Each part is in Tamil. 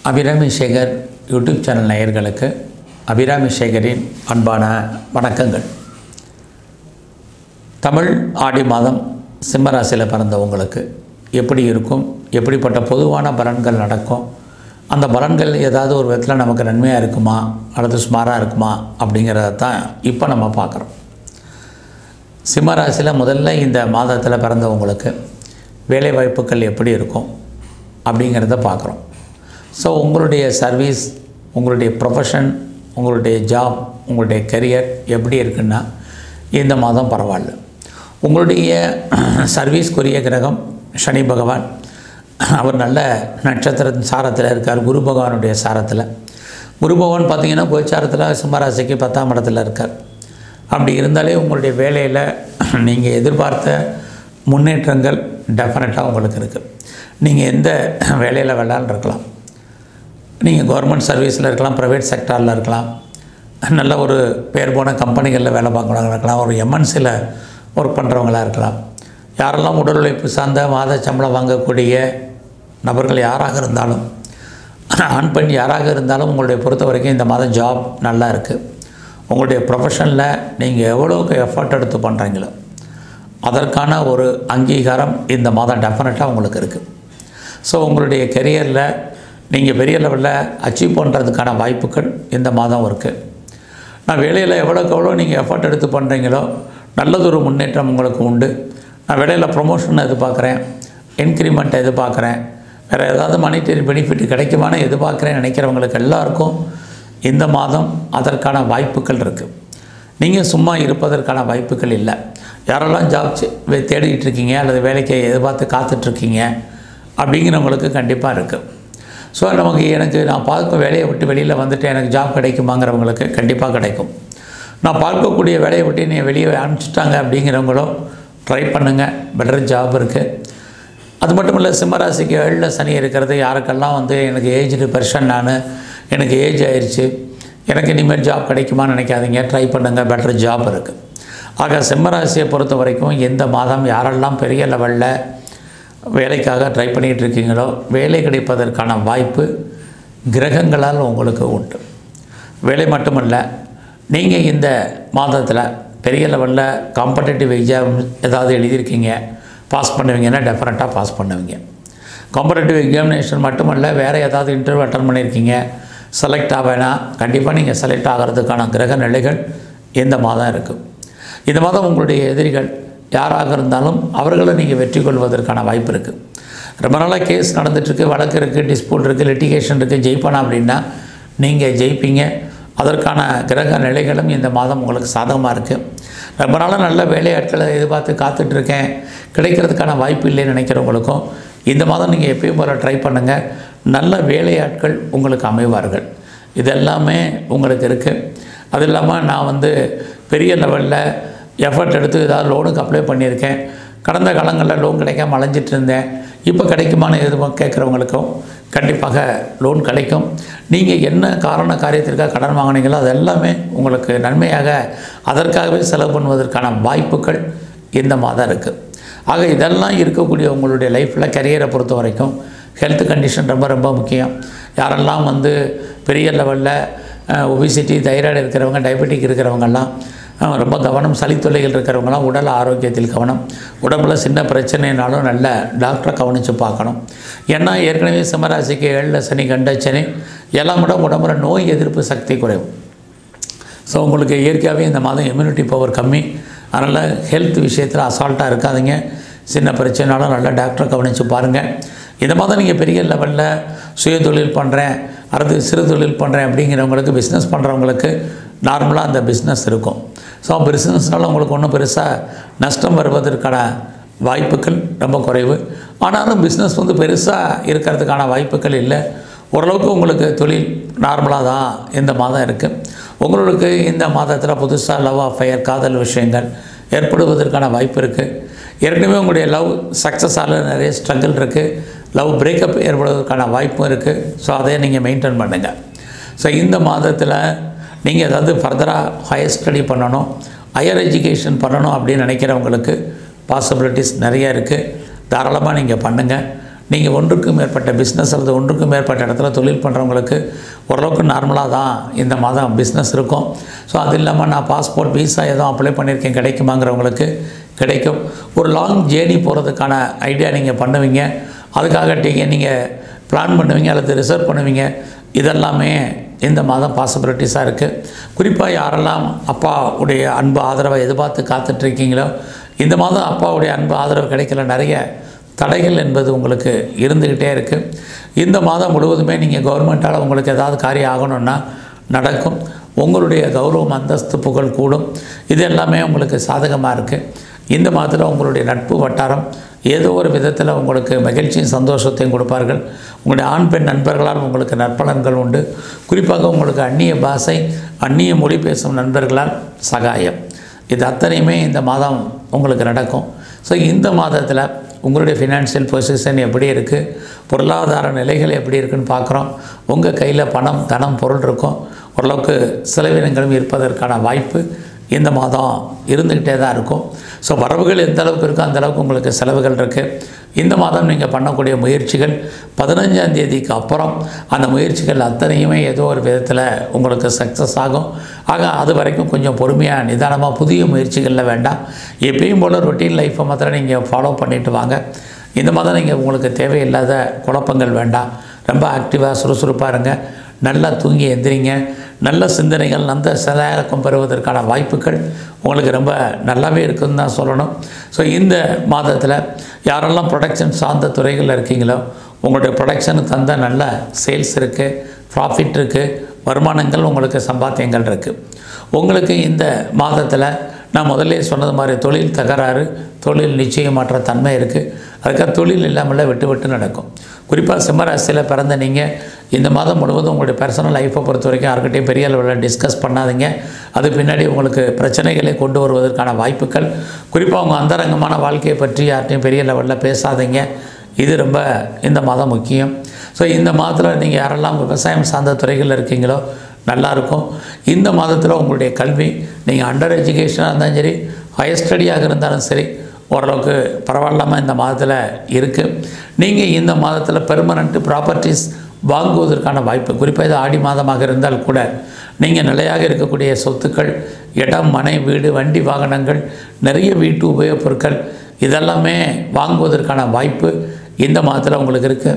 அபிராமி சேகர் யூடியூப் சேனல் நேயர்களுக்கு அபிராமி சேகரின் அன்பான வணக்கங்கள் தமிழ் ஆடி மாதம் சிம்மராசியில் பிறந்தவங்களுக்கு எப்படி இருக்கும் எப்படிப்பட்ட பொதுவான பலன்கள் நடக்கும் அந்த பலன்கள் ஏதாவது ஒரு விதத்தில் நமக்கு நன்மையாக இருக்குமா அல்லது சுமாராக இருக்குமா அப்படிங்கிறத தான் இப்போ நம்ம பார்க்குறோம் சிம்மராசியில் முதல்ல இந்த மாதத்தில் பிறந்தவங்களுக்கு வேலை வாய்ப்புகள் எப்படி இருக்கும் அப்படிங்கிறத பார்க்குறோம் ஸோ உங்களுடைய சர்வீஸ் உங்களுடைய ப்ரொஃபஷன் உங்களுடைய ஜாப் உங்களுடைய கரியர் எப்படி இருக்குன்னா இந்த மாதம் பரவாயில்ல உங்களுடைய சர்வீஸ்க்குரிய கிரகம் சனி பகவான் அவர் நல்ல நட்சத்திர சாரத்தில் இருக்கார் குரு பகவானுடைய சாரத்தில் குரு பகவான் பார்த்தீங்கன்னா கோச்சாரத்தில் சிம்மராசிக்கு பத்தாம் இடத்துல இருக்கார் அப்படி இருந்தாலே உங்களுடைய வேலையில் நீங்கள் எதிர்பார்த்த முன்னேற்றங்கள் டெஃபினட்டாக உங்களுக்கு இருக்குது நீங்கள் எந்த வேலையில் வேணாலும் இருக்கலாம் நீங்கள் கவர்மெண்ட் சர்வீஸில் இருக்கலாம் ப்ரைவேட் செக்டாரில் இருக்கலாம் நல்ல ஒரு பேர் போன கம்பெனிகளில் வேலை பார்க்குறவங்க இருக்கலாம் ஒரு எம்என்சியில் ஒர்க் பண்ணுறவங்களா இருக்கலாம் யாரெல்லாம் உடல் உழைப்பு சார்ந்த மாத சம்பளம் வாங்கக்கூடிய நபர்கள் யாராக இருந்தாலும் ஆண் பெண் யாராக இருந்தாலும் உங்களுடைய பொறுத்த வரைக்கும் இந்த மாதம் ஜாப் நல்லா இருக்குது உங்களுடைய ப்ரொஃபஷனில் நீங்கள் எவ்வளோக்கு எஃபர்ட் எடுத்து பண்ணுறீங்களோ அதற்கான ஒரு அங்கீகாரம் இந்த மாதம் டெஃபினட்டாக உங்களுக்கு இருக்குது ஸோ உங்களுடைய கெரியரில் நீங்கள் பெரிய லெவலில் அச்சீவ் பண்ணுறதுக்கான வாய்ப்புகள் இந்த மாதம் இருக்குது நான் வேலையில் எவ்வளோக்கு எவ்வளோ நீங்கள் எஃபர்ட் எடுத்து பண்ணுறீங்களோ நல்லதொரு முன்னேற்றம் உங்களுக்கு உண்டு நான் வேலையில் ப்ரொமோஷன் எதிர்பார்க்குறேன் இன்க்ரிமெண்ட் எதிர்பார்க்குறேன் வேறு ஏதாவது மானிட்டரி பெனிஃபிட் கிடைக்குமான்னு எதிர்பார்க்குறேன் நினைக்கிறவங்களுக்கு எல்லாருக்கும் இந்த மாதம் அதற்கான வாய்ப்புகள் இருக்குது நீங்கள் சும்மா இருப்பதற்கான வாய்ப்புகள் இல்லை யாரெல்லாம் ஜாப் தேடிட்டு இருக்கீங்க அல்லது வேலைக்கு எதிர்பார்த்து காத்துட்ருக்கீங்க அப்படிங்கிறவங்களுக்கு கண்டிப்பாக இருக்குது ஸோ நமக்கு எனக்கு நான் பார்க்க வேலையை விட்டு வெளியில் வந்துட்டு எனக்கு ஜாப் கிடைக்குமாங்கிறவங்களுக்கு கண்டிப்பாக கிடைக்கும் நான் பார்க்கக்கூடிய வேலையை விட்டு நீ வெளியே அனுப்பிச்சிட்டாங்க அப்படிங்கிறவங்களும் ட்ரை பண்ணுங்கள் பெட்டர் ஜாப் இருக்குது அது மட்டும் இல்லை சிம்மராசிக்கு ஏழில் சனி இருக்கிறது யாருக்கெல்லாம் வந்து எனக்கு ஏஜ்டு பர்சன் நான் எனக்கு ஏஜ் ஆயிடுச்சு எனக்கு இனிமேல் ஜாப் கிடைக்குமான்னு நினைக்காதீங்க ட்ரை பண்ணுங்கள் பெட்டர் ஜாப் இருக்குது ஆக சிம்மராசியை பொறுத்த வரைக்கும் இந்த மாதம் யாரெல்லாம் பெரிய லெவலில் வேலைக்காக ட்ரை பண்ணிகிட்டு இருக்கீங்களோ வேலை கிடைப்பதற்கான வாய்ப்பு கிரகங்களால் உங்களுக்கு உண்டு வேலை மட்டுமல்ல நீங்கள் இந்த மாதத்தில் பெரிய லெவலில் காம்படேட்டிவ் எக்ஸாம் ஏதாவது எழுதியிருக்கீங்க பாஸ் பண்ணுவீங்கன்னா டெஃபினட்டாக பாஸ் பண்ணுவீங்க காம்படேட்டிவ் எக்ஸாமினேஷன் மட்டுமல்ல வேறு ஏதாவது இன்டர்வியூ அட்டன் பண்ணியிருக்கீங்க செலக்ட் ஆவேனா கண்டிப்பாக நீங்கள் செலக்ட் ஆகிறதுக்கான கிரக நிலைகள் இந்த மாதம் இருக்குது இந்த மாதம் உங்களுடைய எதிரிகள் யாராக இருந்தாலும் அவர்களை நீங்கள் வெற்றி கொள்வதற்கான வாய்ப்பு இருக்குது ரொம்ப நாளாக கேஸ் நடந்துகிட்ருக்கு வழக்கு இருக்குது டிஸ்பியூட் இருக்குது லிட்டிகேஷன் இருக்குது ஜெயிப்பானா அப்படின்னா நீங்கள் ஜெயிப்பீங்க அதற்கான கிரக நிலைகளும் இந்த மாதம் உங்களுக்கு சாதகமாக இருக்குது ரொம்ப நாளாக நல்ல வேலையாட்களை எதிர்பார்த்து காத்துட்ருக்கேன் கிடைக்கிறதுக்கான வாய்ப்பு இல்லைன்னு நினைக்கிறவங்களுக்கும் இந்த மாதம் நீங்கள் எப்பயும் போல் ட்ரை பண்ணுங்கள் நல்ல வேலையாட்கள் உங்களுக்கு அமைவார்கள் இதெல்லாமே உங்களுக்கு இருக்குது அது இல்லாமல் நான் வந்து பெரிய லெவலில் எஃபர்ட் எடுத்து ஏதாவது லோனுக்கு அப்ளை பண்ணியிருக்கேன் கடந்த காலங்களில் லோன் கிடைக்காம அலைஞ்சிட்டு இருந்தேன் இப்போ கிடைக்குமான்னு எதுவும் கேட்குறவங்களுக்கும் கண்டிப்பாக லோன் கிடைக்கும் நீங்கள் என்ன காரண காரியத்திற்காக கடன் வாங்கினீங்களோ அது எல்லாமே உங்களுக்கு நன்மையாக அதற்காகவே செலவு பண்ணுவதற்கான வாய்ப்புகள் இந்த மாதம் இருக்குது ஆக இதெல்லாம் இருக்கக்கூடிய உங்களுடைய லைஃப்பில் கரியரை பொறுத்த வரைக்கும் ஹெல்த் கண்டிஷன் ரொம்ப ரொம்ப முக்கியம் யாரெல்லாம் வந்து பெரிய லெவலில் ஒபிசிட்டி தைராய்டு இருக்கிறவங்க டயபெட்டிக் இருக்கிறவங்கெல்லாம் ரொம்ப கவனம் சளி தொல்லைகள் இருக்கிறவங்களாம் உடல் ஆரோக்கியத்தில் கவனம் உடம்புல சின்ன பிரச்சனைனாலும் நல்ல டாக்டரை கவனித்து பார்க்கணும் ஏன்னா ஏற்கனவே சிம்மராசிக்கு ஏழில் சனி கண்ட சனி எல்லாம் கூட உடம்புல நோய் எதிர்ப்பு சக்தி குறைவு ஸோ உங்களுக்கு இயற்கையாகவே இந்த மாதம் இம்யூனிட்டி பவர் கம்மி அதனால் ஹெல்த் விஷயத்தில் அசால்ட்டாக இருக்காதுங்க சின்ன பிரச்சனைனாலும் நல்லா டாக்டரை கவனித்து பாருங்கள் இந்த மாதம் நீங்கள் பெரிய லெவலில் சுய தொழில் பண்ணுறேன் அடுத்து சிறு தொழில் பண்ணுறேன் அப்படிங்கிறவங்களுக்கு பிஸ்னஸ் பண்ணுறவங்களுக்கு நார்மலாக அந்த பிஸ்னஸ் இருக்கும் ஸோ பிஸ்னஸ்னால உங்களுக்கு ஒன்றும் பெருசாக நஷ்டம் வருவதற்கான வாய்ப்புகள் ரொம்ப குறைவு ஆனாலும் பிஸ்னஸ் வந்து பெருசாக இருக்கிறதுக்கான வாய்ப்புகள் இல்லை ஓரளவுக்கு உங்களுக்கு தொழில் நார்மலாக தான் இந்த மாதம் இருக்குது உங்களுக்கு இந்த மாதத்தில் புதுசாக லவ் அஃபையர் காதல் விஷயங்கள் ஏற்படுவதற்கான வாய்ப்பு இருக்குது ஏற்கனவே உங்களுடைய லவ் சக்ஸஸால் நிறைய ஸ்ட்ரகிள் இருக்குது லவ் பிரேக்கப் ஏற்படுவதற்கான வாய்ப்பும் இருக்குது ஸோ அதை நீங்கள் மெயின்டைன் பண்ணுங்கள் ஸோ இந்த மாதத்தில் நீங்கள் ஏதாவது ஃபர்தராக ஹையர் ஸ்டடி பண்ணணும் ஹையர் எஜுகேஷன் பண்ணணும் அப்படின்னு நினைக்கிறவங்களுக்கு பாசிபிலிட்டிஸ் நிறைய இருக்குது தாராளமாக நீங்கள் பண்ணுங்கள் நீங்கள் ஒன்றுக்கும் மேற்பட்ட பிஸ்னஸ் அல்லது ஒன்றுக்கும் மேற்பட்ட இடத்துல தொழில் பண்ணுறவங்களுக்கு ஓரளவுக்கு நார்மலாக தான் இந்த மாதம் பிஸ்னஸ் இருக்கும் ஸோ அது இல்லாமல் நான் பாஸ்போர்ட் விசா எதுவும் அப்ளை பண்ணியிருக்கேன் கிடைக்குமாங்கிறவங்களுக்கு கிடைக்கும் ஒரு லாங் ஜேர்னி போகிறதுக்கான ஐடியா நீங்கள் பண்ணுவீங்க அதுக்காக நீங்கள் நீங்கள் பிளான் பண்ணுவீங்க அல்லது ரிசர்வ் பண்ணுவீங்க இதெல்லாமே இந்த மாதம் பாசிபிலிட்டிஸாக இருக்குது குறிப்பாக யாரெல்லாம் அப்பாவுடைய அன்பு ஆதரவை எதிர்பார்த்து காத்துட்ருக்கீங்களோ இந்த மாதம் அப்பாவுடைய அன்பு ஆதரவு கிடைக்கல நிறைய தடைகள் என்பது உங்களுக்கு இருந்துக்கிட்டே இருக்குது இந்த மாதம் முழுவதுமே நீங்கள் கவர்மெண்ட்டால் உங்களுக்கு ஏதாவது காரியம் ஆகணும்னா நடக்கும் உங்களுடைய கௌரவம் அந்தஸ்து புகழ் கூடும் இது எல்லாமே உங்களுக்கு சாதகமாக இருக்குது இந்த மாதத்தில் உங்களுடைய நட்பு வட்டாரம் ஏதோ ஒரு விதத்தில் உங்களுக்கு மகிழ்ச்சியும் சந்தோஷத்தையும் கொடுப்பார்கள் உங்களுடைய ஆண் பெண் நண்பர்களால் உங்களுக்கு நற்பலன்கள் உண்டு குறிப்பாக உங்களுக்கு அந்நிய பாஷை அந்நிய மொழி பேசும் நண்பர்களால் சகாயம் இது அத்தனையுமே இந்த மாதம் உங்களுக்கு நடக்கும் ஸோ இந்த மாதத்தில் உங்களுடைய ஃபினான்ஷியல் பொசிஷன் எப்படி இருக்குது பொருளாதார நிலைகள் எப்படி இருக்குன்னு பார்க்குறோம் உங்கள் கையில் பணம் தனம் பொருள் இருக்கும் ஓரளவுக்கு செலவினங்களும் இருப்பதற்கான வாய்ப்பு இந்த மாதம் இருந்துக்கிட்டே தான் இருக்கும் ஸோ வரவுகள் எந்த அளவுக்கு இருக்கோ அந்த அளவுக்கு உங்களுக்கு செலவுகள் இருக்குது இந்த மாதம் நீங்கள் பண்ணக்கூடிய முயற்சிகள் பதினஞ்சாம் தேதிக்கு அப்புறம் அந்த முயற்சிகள் அத்தனையுமே ஏதோ ஒரு விதத்தில் உங்களுக்கு சக்ஸஸ் ஆகும் ஆக அது வரைக்கும் கொஞ்சம் பொறுமையாக நிதானமாக புதிய முயற்சிகளில் வேண்டாம் எப்பயும் போல் ரொட்டீன் லைஃப்பை மாத்திரம் நீங்கள் ஃபாலோ பண்ணிட்டு வாங்க இந்த மாதம் நீங்கள் உங்களுக்கு தேவையில்லாத குழப்பங்கள் வேண்டாம் ரொம்ப ஆக்டிவாக சுறுசுறுப்பாக இருங்க நல்லா தூங்கி எந்திரிங்க நல்ல சிந்தனைகள் நல்ல சிலையாக்கம் பெறுவதற்கான வாய்ப்புகள் உங்களுக்கு ரொம்ப நல்லாவே இருக்குதுன்னு தான் சொல்லணும் ஸோ இந்த மாதத்தில் யாரெல்லாம் ப்ரொடக்ஷன் சார்ந்த துறைகளில் இருக்கீங்களோ உங்களுடைய ப்ரொடக்ஷனுக்கு தந்த நல்ல சேல்ஸ் இருக்குது ப்ராஃபிட் இருக்குது வருமானங்கள் உங்களுக்கு சம்பாத்தியங்கள் இருக்குது உங்களுக்கு இந்த மாதத்தில் நான் முதல்ல சொன்னது மாதிரி தொழில் தகராறு தொழில் நிச்சயமற்ற தன்மை இருக்குது அதுக்காக தொழில் இல்லாமல் விட்டு விட்டு நடக்கும் குறிப்பாக சிம்மராசியில் பிறந்த நீங்கள் இந்த மாதம் முழுவதும் உங்களுடைய பர்சனல் லைஃப்பை பொறுத்த வரைக்கும் யார்கிட்டையும் பெரிய அளவில் டிஸ்கஸ் பண்ணாதீங்க அது பின்னாடி உங்களுக்கு பிரச்சனைகளை கொண்டு வருவதற்கான வாய்ப்புகள் குறிப்பாக உங்கள் அந்தரங்கமான வாழ்க்கையை பற்றி யார்கிட்டையும் பெரிய லெவலில் பேசாதீங்க இது ரொம்ப இந்த மாதம் முக்கியம் ஸோ இந்த மாதத்தில் நீங்கள் யாரெல்லாம் விவசாயம் சார்ந்த துறைகளில் இருக்கீங்களோ நல்லாயிருக்கும் இந்த மாதத்தில் உங்களுடைய கல்வி நீங்கள் அண்டர் எஜுகேஷனாக இருந்தாலும் சரி ஹையர் ஸ்டடியாக இருந்தாலும் சரி ஓரளவுக்கு பரவாயில்லாமல் இந்த மாதத்தில் இருக்குது நீங்கள் இந்த மாதத்தில் பெர்மனண்ட்டு ப்ராப்பர்ட்டிஸ் வாங்குவதற்கான வாய்ப்பு குறிப்பாக இது ஆடி மாதமாக இருந்தால் கூட நீங்கள் நிலையாக இருக்கக்கூடிய சொத்துக்கள் இடம் மனை வீடு வண்டி வாகனங்கள் நிறைய வீட்டு உபயோகப் பொருட்கள் இதெல்லாமே வாங்குவதற்கான வாய்ப்பு இந்த மாதத்தில் உங்களுக்கு இருக்குது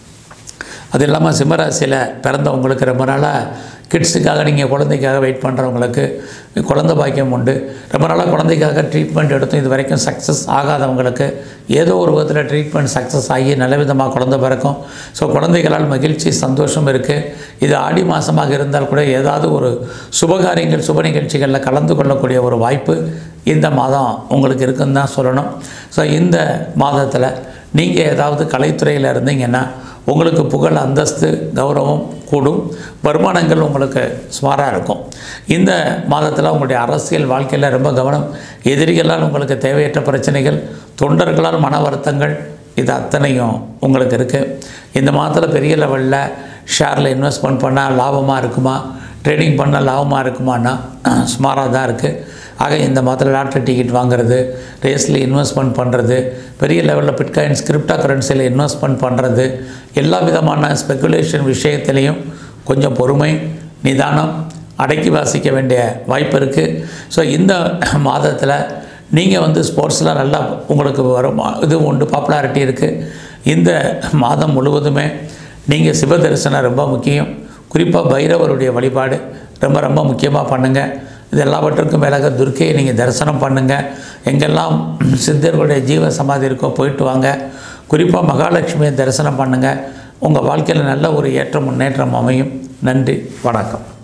அது இல்லாமல் சிம்மராசியில் பிறந்தவங்களுக்கு ரொம்ப நாளாக கிட்ஸுக்காக நீங்கள் குழந்தைக்காக வெயிட் பண்ணுறவங்களுக்கு குழந்தை பாக்கியம் உண்டு ரொம்ப நாளாக குழந்தைக்காக ட்ரீட்மெண்ட் எடுத்தும் இது வரைக்கும் சக்ஸஸ் ஆகாதவங்களுக்கு ஏதோ ஒரு விதத்தில் ட்ரீட்மெண்ட் சக்ஸஸ் ஆகி நல்ல விதமாக குழந்தை பிறக்கும் ஸோ குழந்தைகளால் மகிழ்ச்சி சந்தோஷம் இருக்குது இது ஆடி மாதமாக இருந்தால் கூட ஏதாவது ஒரு சுபகாரியங்கள் சுப நிகழ்ச்சிகளில் கலந்து கொள்ளக்கூடிய ஒரு வாய்ப்பு இந்த மாதம் உங்களுக்கு இருக்குன்னு தான் சொல்லணும் ஸோ இந்த மாதத்தில் நீங்கள் ஏதாவது கலைத்துறையில் இருந்தீங்கன்னா உங்களுக்கு புகழ் அந்தஸ்து கௌரவம் கூடும் வருமானங்கள் உங்களுக்கு சுமாராக இருக்கும் இந்த மாதத்தில் உங்களுடைய அரசியல் வாழ்க்கையில் ரொம்ப கவனம் எதிரிகளால் உங்களுக்கு தேவையற்ற பிரச்சனைகள் தொண்டர்களால் மன வருத்தங்கள் இது அத்தனையும் உங்களுக்கு இருக்குது இந்த மாதத்தில் பெரிய லெவலில் ஷேரில் இன்வெஸ்ட்மெண்ட் பண்ணால் லாபமாக இருக்குமா ட்ரேடிங் பண்ணால் லாபமாக இருக்குமான்னா சுமாராக தான் இருக்குது ஆக இந்த மாதத்தில் லாட்ரி டிக்கெட் வாங்குறது ரேஸில் இன்வெஸ்ட்மெண்ட் பண்ணுறது பெரிய லெவலில் பிட்காயின் கிரிப்டோ கரன்சியில் இன்வெஸ்ட்மெண்ட் பண்ணுறது எல்லா விதமான ஸ்பெக்குலேஷன் விஷயத்துலேயும் கொஞ்சம் பொறுமை நிதானம் அடக்கி வாசிக்க வேண்டிய வாய்ப்பு இருக்குது ஸோ இந்த மாதத்தில் நீங்கள் வந்து ஸ்போர்ட்ஸில் நல்லா உங்களுக்கு வரும் இது உண்டு பாப்புலாரிட்டி இருக்குது இந்த மாதம் முழுவதுமே நீங்கள் சிவ தரிசனம் ரொம்ப முக்கியம் குறிப்பாக பைரவருடைய வழிபாடு ரொம்ப ரொம்ப முக்கியமாக பண்ணுங்கள் இது எல்லாவற்றுக்கும் மேலாக துர்க்கையை நீங்கள் தரிசனம் பண்ணுங்கள் எங்கெல்லாம் சித்தர்களுடைய ஜீவ சமாதி இருக்கோ போயிட்டு வாங்க குறிப்பாக மகாலட்சுமியை தரிசனம் பண்ணுங்கள் உங்கள் வாழ்க்கையில் நல்ல ஒரு ஏற்றம் முன்னேற்றம் அமையும் நன்றி வணக்கம்